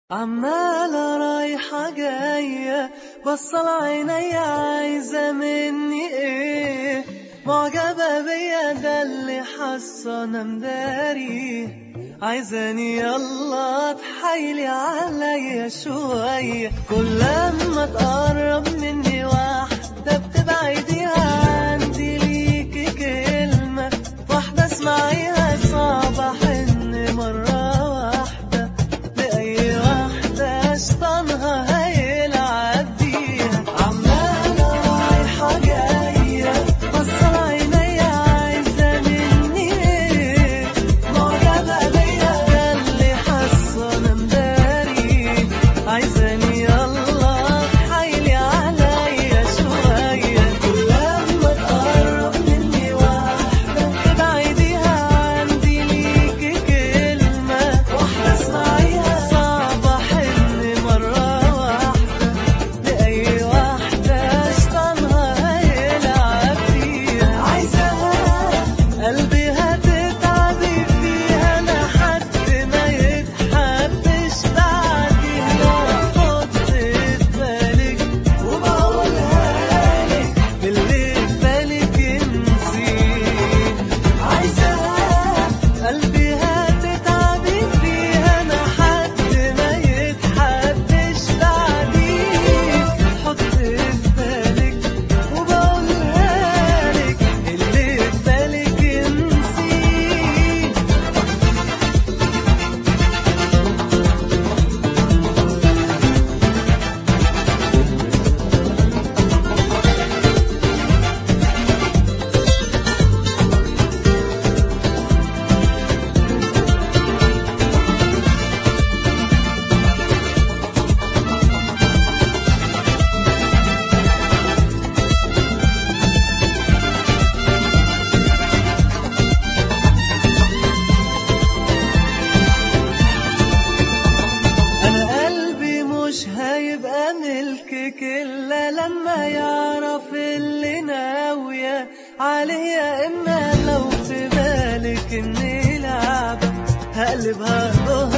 عمالة رايحة جاية بصل عيني عايزة مني ايه معجبة بيا ده اللي حاسة انا مداري عايزاني يلا تحايلي عليا شوية كل لما تقرب مني واحدة بتبعديها عندي ليكي كلمة واحدة اسمعيها صعبة حن مرة واحدة لأي واحدة شطانها هيلعب بيها عمالة رايحة جاية بصل عينيا عايزة مني ايه معجبة بيا ده اللي حاسة انا مداري عايزاني يلا تحايلي عليا شوية كل لما تقرب مني واحدة تبعديها عندي ليكي كلمة واحدة اسمعيها صعبة حن مرة واحدة لأي واحدة شطانها هيلعب فيها عايزاها قلبي هتتعبي فيها لحد ما يتحبش بعديها خد بالك وبقولها لك اللي في بالك انسيه عايزاها قلبي هتتعبي فيها لحد ما يتحبش بعديك حط في بالك وبقولها لك اللي في بالك انسيه انا قلبي مش هيبقى ملكك الا لما يعرف اللي ناوية عليه يا اما لو في بالك اني لعبة هقلبها ظهر